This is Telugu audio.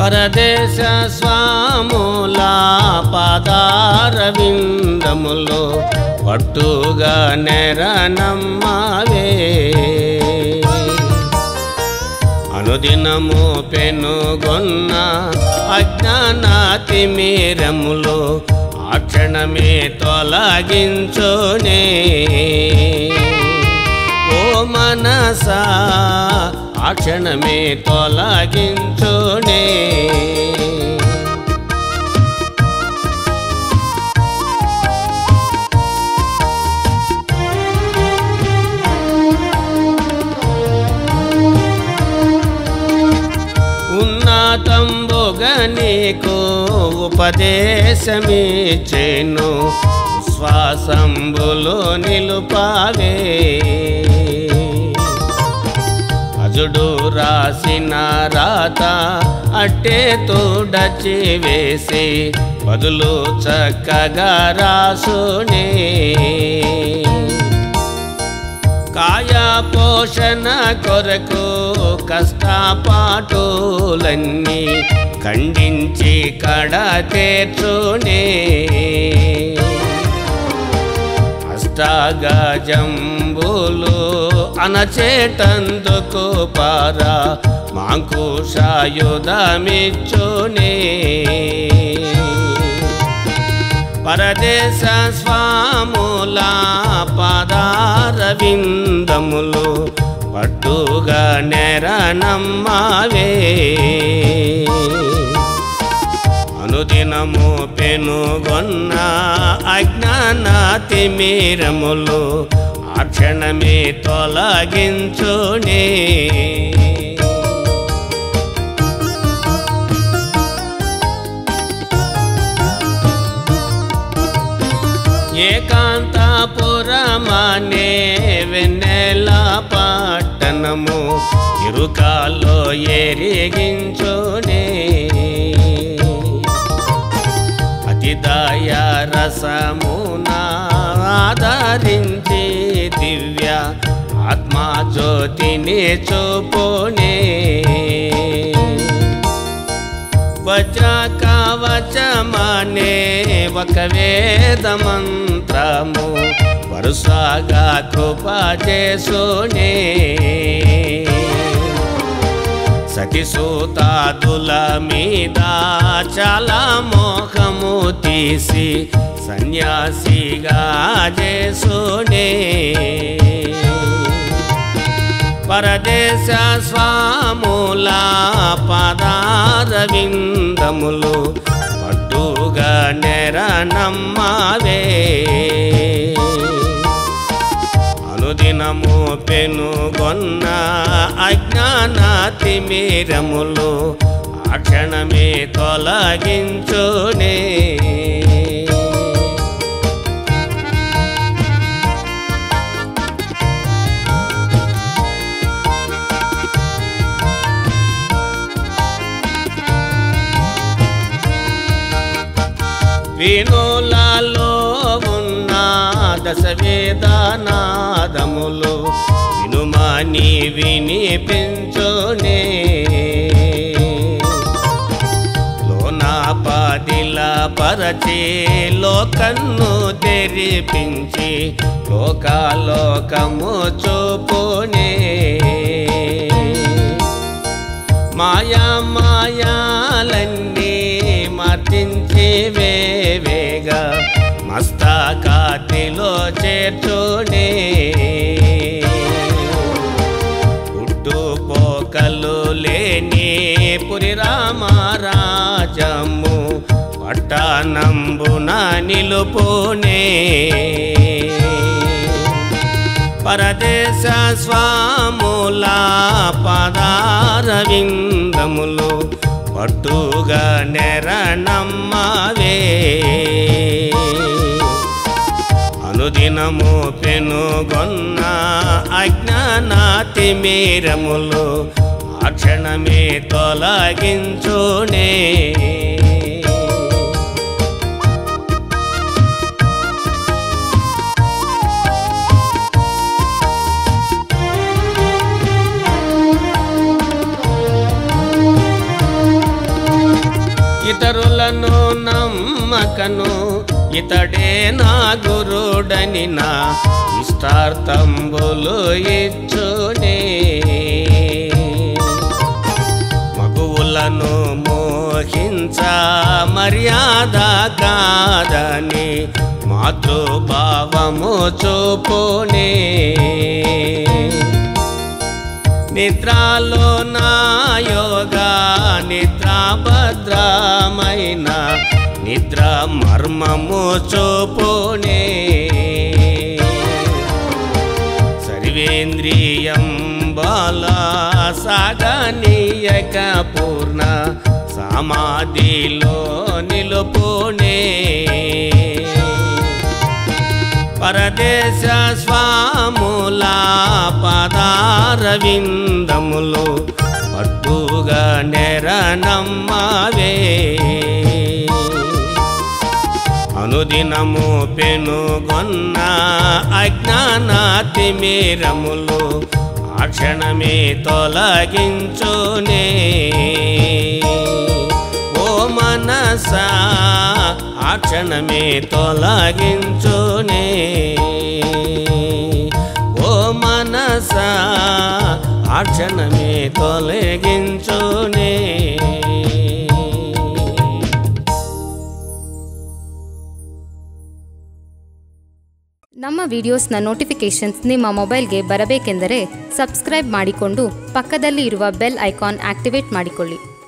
పరదేశ స్వాముల పాదార విందములో పట్టుగా నెరనమ్మవే అనుదినము పెనుగొన్న అజ్ఞానాతి మీరములో ఆ క్షణమే తొలగించునే ఓ మనసా ఆ క్షణమే తొలగించునే ఉన్నతంబుగా నీకు ఉపదేశమిచ్చేను శ్వాసంబులో నిలుపావే అజుడు రాసిన రాత అట్టే తోడచి వేసి బదులు చక్కగా రాసునే కాయ పోషణ కొరకు కష్టపాటులన్నీ ఖండించి కడ తీర్చునే అష్టగజంబులు అనచేటందుకు పారా మాంకుషాయుధమిచ్చునే పరదేశ స్వాముల పదార విందములు పట్టుగా నెరనమ్మవే అనుదినము పెనుగొన్న అజ్ఞానాతి మీరములు ఆ క్షణమే తొలగించునే ఏకాంతపురమనే వెన్నెల పట్టణము ఇరుకాల్లో ఎరిగించునే అతి దయ రసమున ఆదరించి దివ్య ఆత్మజ్యోతిని చూపునే వజ్ర కవచమనే ఒక వేద మంత్రము వరుసగా కృప చేసునే సతి సూతాదుల మీద చాలా మోహము తీసి సన్యాసిగా చేసునే పరదేశ స్వాముల పదార విందములు పట్టుగా నెరనమ్మవే అనుదినము పెనుగొన్న అజ్ఞానాతి మీరములు ఆ క్షణమే తొలగించునే వినులలో ఉన్న దశవేదనాదములు వినుమాని వినిపించునే లోనా పాదిల పరచి లోకన్ను తెరిపించి లోకాలోకము చూపునే మాయా మాయాలన్నీ మర్తించి వేవేగా మస్తకాతిలో చేర్చునే పుట్టుపోకలు లేని పురి రామరాజము పట్టణంబున నిలుపునే పరదేశ స్వాముల పదార విందములు పట్టుగా నెరనమ్మవే అనుదినము పెనుగొన్న అజ్ఞానాతి మీరములు ఆ క్షణమే తొలగించునే పలకను ఇతడే నా గురుడని నా ఇష్టార్థంబులు ఇచ్చునే మగువులను మోహించ మర్యాద కాదని మాతృభావము చూపునే నిద్రలో నా యోగా నిద్రాభద్రమైన నిద్ర మర్మము చూపునే సర్వేంద్రియం బాల సాగనీయక పూర్ణ సమాధిలో నిలుపునే పరదేశ స్వాముల పదారవిందములు పట్టుగా నెరనమ్మవే అనుదినము పెనుగొన్న అజ్ఞాన తిమిరములు ఆ క్షణమే తొలగించునే ఓ మనసా ఆ క్షణమే తొలగించునే ఓ మనసా ఆ క్షణమే తొలగించునే ನಮ್ಮ ವಿಡಿಯೋಸ್ನ ನೋಟಿಫಿಕೇಷನ್ಸ್ ನಿಮ್ಮ ಮೊಬೈಲ್ಗೆ ಬರಬೇಕೆಂದರೆ ಸಬ್ಸ್ಕ್ರೈಬ್ ಮಾಡಿಕೊಂಡು ಪಕ್ಕದಲ್ಲಿ ಇರುವ ಬೆಲ್ ಐಕಾನ್ ಆಕ್ಟಿವೇಟ್ ಮಾಡಿಕೊಳ್ಳಿ